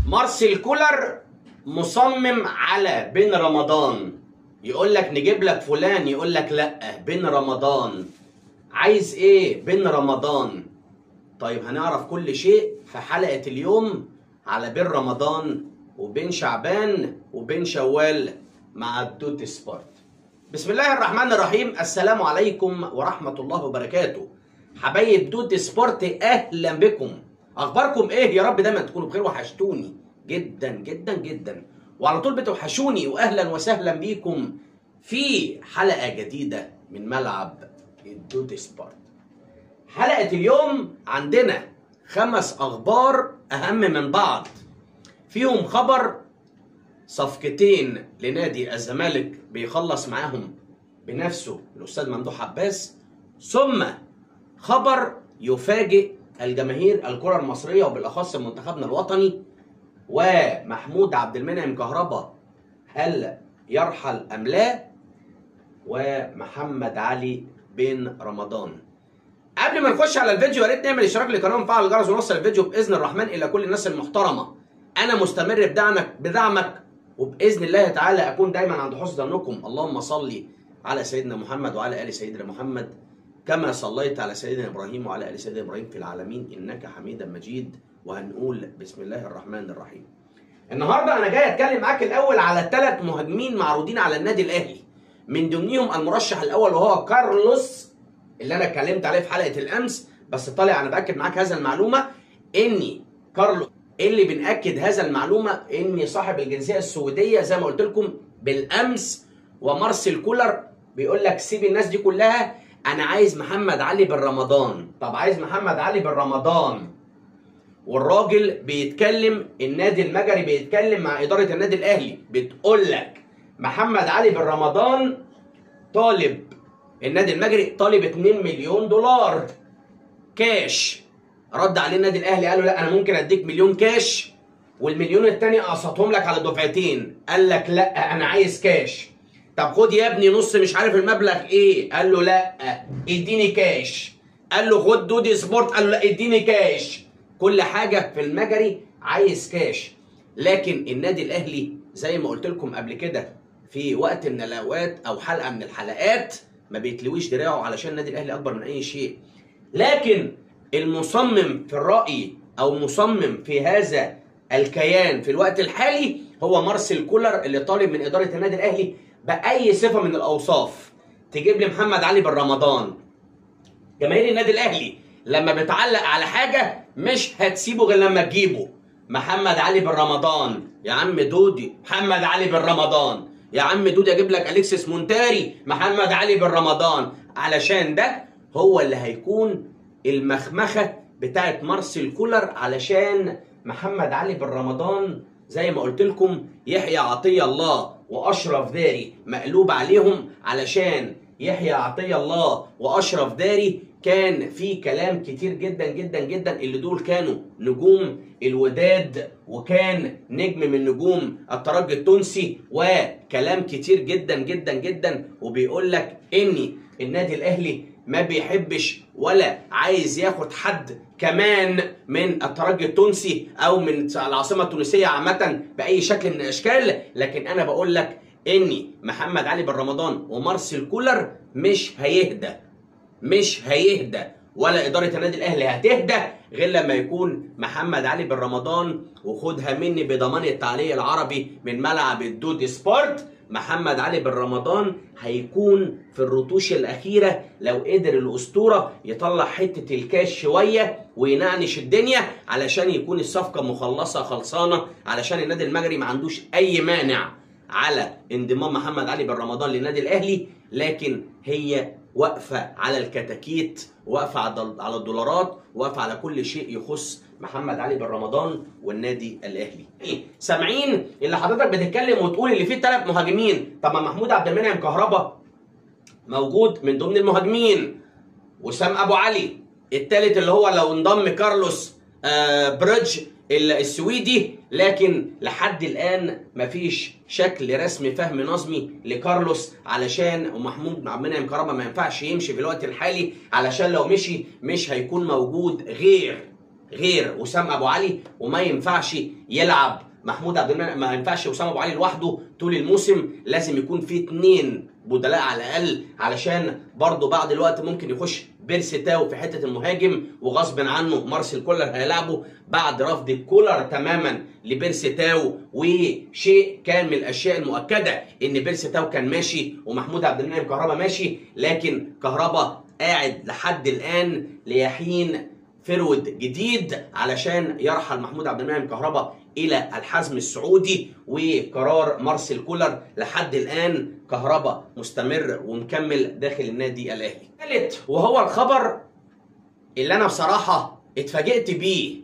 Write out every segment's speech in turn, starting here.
مارسيل كولر مصمم على بين رمضان يقول لك نجيب لك فلان يقول لك لا بين رمضان عايز ايه بين رمضان طيب هنعرف كل شيء في حلقة اليوم على بين رمضان وبين شعبان وبين شوال مع الدوت سبورت بسم الله الرحمن الرحيم السلام عليكم ورحمة الله وبركاته حبايب دوت سبورت اهلا بكم اخباركم ايه يا رب دايما تكونوا بخير وحشتوني جدا جدا جدا وعلى طول بتوحشوني واهلا وسهلا بيكم في حلقة جديدة من ملعب الدوت سبورت حلقة اليوم عندنا خمس اخبار اهم من بعض فيهم خبر صفقتين لنادي الزمالك بيخلص معاهم بنفسه الاستاذ ممدوح عباس ثم خبر يفاجئ الجماهير الكره المصريه وبالاخص منتخبنا الوطني ومحمود عبد المنعم كهربا هل يرحل ام لا ومحمد علي بن رمضان قبل ما نخش على الفيديو يا ريت نعمل اشتراك للقناه ونفعل الجرس ونوصل الفيديو باذن الرحمن الى كل الناس المحترمه انا مستمر بدعمك بدعمك وباذن الله تعالى اكون دايما عند حسن ظنكم اللهم صل على سيدنا محمد وعلى ال سيدنا محمد كما صليت على سيدنا ابراهيم وعلى ال سيدنا ابراهيم في العالمين انك حميد مجيد وهنقول بسم الله الرحمن الرحيم النهارده انا جاي اتكلم معاك الاول على ثلاث مهاجمين معروضين على النادي الاهلي من ضمنهم المرشح الاول وهو كارلوس اللي انا اتكلمت عليه في حلقه الامس بس طالع انا باكد معاك هذا المعلومه اني كارلوس اللي بنأكد هذا المعلومة إن صاحب الجنسية السعودية زي ما قلت لكم بالأمس ومارسيل كولر بيقول لك سيب الناس دي كلها أنا عايز محمد علي بن رمضان طب عايز محمد علي بن رمضان والراجل بيتكلم النادي المجري بيتكلم مع إدارة النادي الأهلي بتقول لك محمد علي بن رمضان طالب النادي المجري طالب 2 مليون دولار كاش رد عليه النادي الاهلي قال له لا انا ممكن اديك مليون كاش والمليون التاني اقسطهم لك على دفعتين قال لك لا انا عايز كاش طب خد يا ابني نص مش عارف المبلغ ايه قال له لا اديني كاش قال له خد دودي سبورت قال له لا اديني كاش كل حاجه في المجري عايز كاش لكن النادي الاهلي زي ما قلت لكم قبل كده في وقت من الاوقات او حلقه من الحلقات ما بيتلويش دراعه علشان النادي الاهلي اكبر من اي شيء لكن المصمم في الرأي أو مصمم في هذا الكيان في الوقت الحالي هو مارسيل كولر اللي طالب من إدارة النادي الأهلي بأي صفة من الأوصاف تجيب لي محمد علي بن رمضان جماهير النادي الأهلي لما بتعلق على حاجة مش هتسيبه غير لما تجيبه محمد علي بن رمضان يا عم دودي محمد علي بن رمضان يا عم دودي اجيب لك اليكسيس مونتاري محمد علي بن رمضان علشان ده هو اللي هيكون المخمخه بتاعت مارسيل كولر علشان محمد علي بن رمضان زي ما قلت لكم يحيى عطيه الله واشرف داري مقلوب عليهم علشان يحيى عطيه الله واشرف داري كان في كلام كتير جدا جدا جدا اللي دول كانوا نجوم الوداد وكان نجم من نجوم الترجي التونسي وكلام كتير جدا جدا جدا وبيقول لك اني النادي الاهلي ما بيحبش ولا عايز ياخد حد كمان من الترجي التونسي او من العاصمه التونسيه عامه باي شكل من الاشكال لكن انا بقول لك اني محمد علي بن رمضان ومارسيل كولر مش هيهدى مش هيهدى ولا اداره النادي الاهلي هتهدى غير لما يكون محمد علي بن رمضان وخدها مني بضمان التعليق العربي من ملعب الدود سبورت محمد علي بن رمضان هيكون في الرتوش الأخيرة لو قدر الأسطورة يطلع حتة الكاش شوية وينعنش الدنيا علشان يكون الصفقة مخلصة خلصانة علشان النادي المجري ما عندوش أي مانع على انضمام محمد علي بن رمضان للنادي الأهلي لكن هي واقفة على الكتاكيت واقفة على الدولارات واقفة على كل شيء يخص محمد علي بن رمضان والنادي الاهلي ايه سامعين اللي حضرتك بتتكلم وتقول اللي فيه ثلاث مهاجمين طب ما محمود عبد المنعم كهربا موجود من ضمن المهاجمين وسام ابو علي الثالث اللي هو لو انضم كارلوس آه بريدج السويدي لكن لحد الان مفيش شكل رسمي فهم نظمي لكارلوس علشان ومحمود عبد المنعم كهربا ما ينفعش يمشي في الوقت الحالي علشان لو مشي مش هيكون موجود غير غير وسام ابو علي وما ينفعش يلعب محمود عبد المنعم ما ينفعش وسام ابو علي لوحده طول الموسم لازم يكون في اتنين بدلاء على الاقل علشان برضه بعد الوقت ممكن يخش بيرسي تاو في حته المهاجم وغصب عنه مارسيل كولر هيلعبه بعد رفض كولر تماما لبيرسي تاو وشيء كان من الاشياء المؤكده ان بيرسي تاو كان ماشي ومحمود عبد المنعم كهربا ماشي لكن كهربا قاعد لحد الان ليحين فرود جديد علشان يرحل محمود عبد المنعم كهربا الى الحزم السعودي وقرار مارسيل كولر لحد الان كهربا مستمر ومكمل داخل النادي الاهلي. ثالث وهو الخبر اللي انا بصراحه اتفاجئت بيه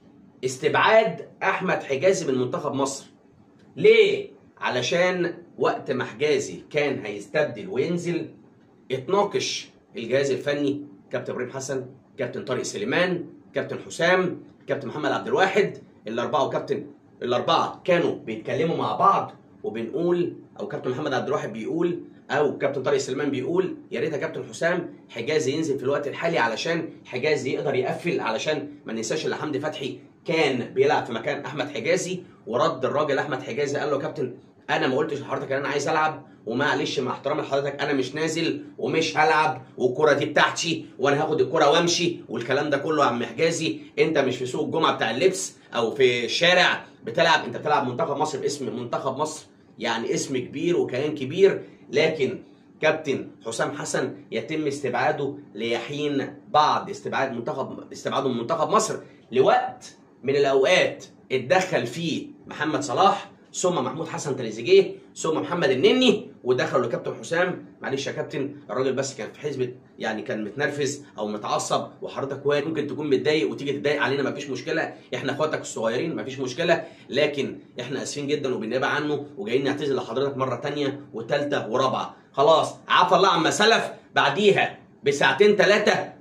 استبعاد احمد حجازي من منتخب مصر. ليه؟ علشان وقت ما حجازي كان هيستبدل وينزل اتناقش الجهاز الفني كابتن ابراهيم حسن كابتن طارق سليمان كابتن حسام كابتن محمد عبد الواحد الاربعه وكابتن الاربعه كانوا بيتكلموا مع بعض وبنقول او كابتن محمد عبد الواحد بيقول او كابتن طارق سليمان بيقول يا ريت يا كابتن حسام حجازي ينزل في الوقت الحالي علشان حجازي يقدر يقفل علشان ما ننساش ان حمدي فتحي كان بيلعب في مكان احمد حجازي ورد الراجل احمد حجازي قال له يا كابتن انا ما قلتش لحضرتك ان انا عايز العب ومعلش مع احترامي لحضرتك انا مش نازل ومش هلعب والكره دي بتاعتي وانا هاخد الكره وامشي والكلام ده كله يا عم حجازي انت مش في سوق الجمعه بتاع اللبس او في الشارع بتلعب انت بتلعب منتخب مصر باسم منتخب مصر يعني اسم كبير وكيان كبير لكن كابتن حسام حسن يتم استبعاده ليحين بعد استبعاد منتخب استبعاده من منتخب مصر لوقت من الاوقات اتدخل فيه محمد صلاح ثم محمود حسن تريزيجيه ثم محمد النني ودخلوا لكابتن حسام معلش يا كابتن الراجل بس كان في حزب يعني كان متنرفز او متعصب وحضرتك وارد ممكن تكون متضايق وتيجي تتضايق علينا مفيش مشكله احنا اخواتك الصغيرين مفيش مشكله لكن احنا اسفين جدا وبنبع عنه وجايين نعتذر لحضرتك مره تانية وثالثه ورابعه خلاص عفى الله عما سلف بعديها بساعتين ثلاثه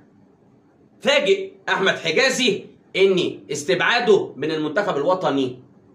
فاجئ احمد حجازي ان استبعاده من المنتخب الوطني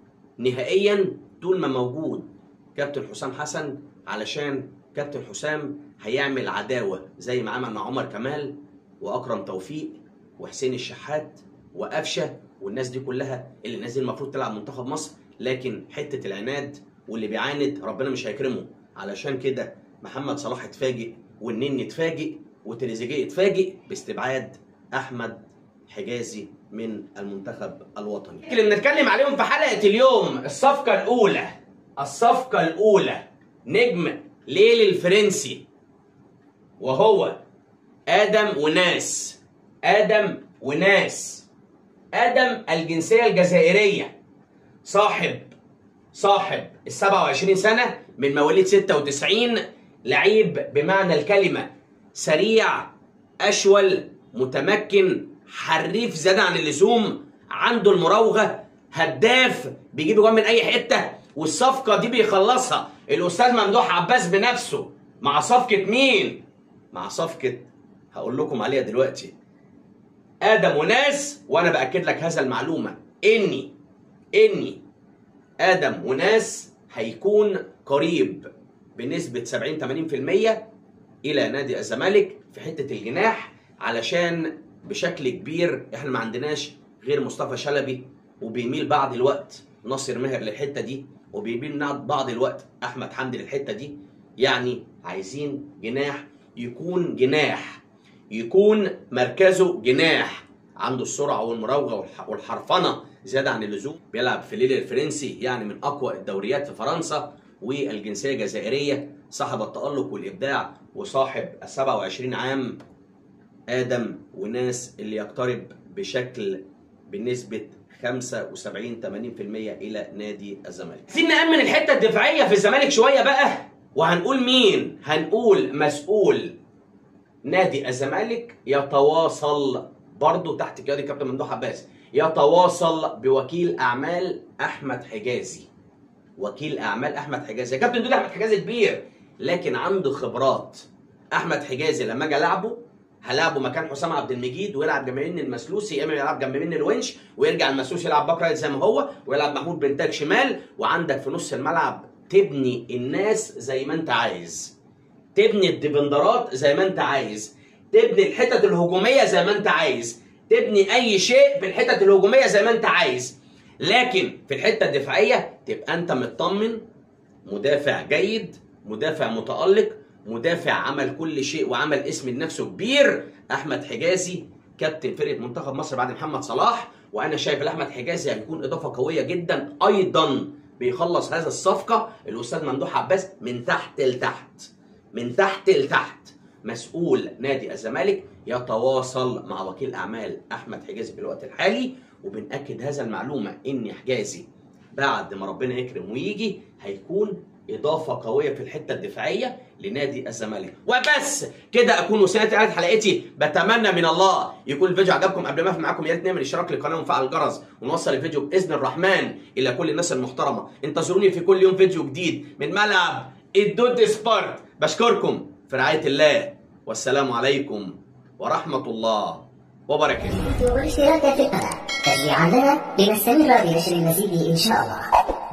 نهائيا طول ما موجود كابتن حسام حسن علشان كابتن حسام هيعمل عداوه زي ما عمل مع عمر كمال واكرم توفيق وحسين الشحات وقفشه والناس دي كلها اللي الناس دي المفروض تلعب منتخب مصر لكن حته العناد واللي بيعاند ربنا مش هيكرمه علشان كده محمد صلاح اتفاجئ والنني اتفاجئ وتريزيجيه اتفاجئ باستبعاد احمد حجازي من المنتخب الوطني اللي بنتكلم عليهم في حلقه اليوم الصفقه الاولى الصفقه الاولى نجم ليل الفرنسي وهو ادم وناس ادم وناس ادم الجنسيه الجزائريه صاحب صاحب ال 27 سنه من مواليد 96 لعيب بمعنى الكلمه سريع اشول متمكن حريف زياده عن اللزوم عنده المراوغه هداف بيجيب جوان من اي حته والصفقه دي بيخلصها الاستاذ ممدوح عباس بنفسه مع صفقه مين مع صفقه هقول لكم عليها دلوقتي ادم وناس وانا باكد لك هذا المعلومه اني اني ادم وناس هيكون قريب بنسبه 70 80% الى نادي الزمالك في حته الجناح علشان بشكل كبير احنا ما عندناش غير مصطفى شلبي وبيميل بعض الوقت ناصر ماهر للحته دي وبيميل بعض الوقت احمد حمدي للحته دي يعني عايزين جناح يكون جناح يكون مركزه جناح عنده السرعه والمراوغه والحرفنه زياده عن اللزوم بيلعب في ليل الفرنسي يعني من اقوى الدوريات في فرنسا والجنسيه الجزائريه صاحب التالق والابداع وصاحب ال 27 عام ادم وناس اللي يقترب بشكل بنسبه 75 80% الى نادي الزمالك. عايزين نامن الحته الدفاعيه في الزمالك شويه بقى وهنقول مين؟ هنقول مسؤول نادي الزمالك يتواصل برضه تحت قياده كابتن ممدوح عباس يتواصل بوكيل اعمال احمد حجازي. وكيل اعمال احمد حجازي، يا كابتن دول احمد حجازي كبير لكن عنده خبرات. احمد حجازي لما اجي العبه هلعبه مكان حسام عبد المجيد ويلعب جنب مني المسلوسي يا اما يلعب جنب مني الونش ويرجع المسلوسي يلعب باك رايت زي ما هو ويلعب محمود بنتاج شمال وعندك في نص الملعب تبني الناس زي ما انت عايز تبني الديفندرات زي ما انت عايز تبني الحتت الهجوميه زي ما انت عايز تبني اي شيء في الحتت الهجوميه زي ما انت عايز لكن في الحته الدفاعيه تبقى انت مطمن مدافع جيد مدافع متالق مدافع عمل كل شيء وعمل اسم لنفسه كبير احمد حجازي كابتن فرقه منتخب مصر بعد محمد صلاح وانا شايف ان احمد حجازي هيكون اضافه قويه جدا ايضا بيخلص هذه الصفقه الاستاذ ممدوح عباس من تحت لتحت من تحت لتحت مسؤول نادي الزمالك يتواصل مع وكيل اعمال احمد حجازي في الوقت الحالي وبنأكد هذا المعلومه ان حجازي بعد ما ربنا يكرم ويجي هيكون اضافه قويه في الحته الدفاعيه لنادي الزمالك وبس كده اكون وصلت نهايه حلقتي بتمنى من الله يكون الفيديو عجبكم قبل ما اقفل معاكم يا ريت نعمل اشتراك للقناه ونفعل الجرس ونوصل الفيديو باذن الرحمن الى كل الناس المحترمه انتظروني في كل يوم فيديو جديد من ملعب الدود سبورت بشكركم في رعايه الله والسلام عليكم ورحمه الله وبركاته والاشتراك في القناة تشجيعا لنا لنستمر بنشر المزيد إن شاء الله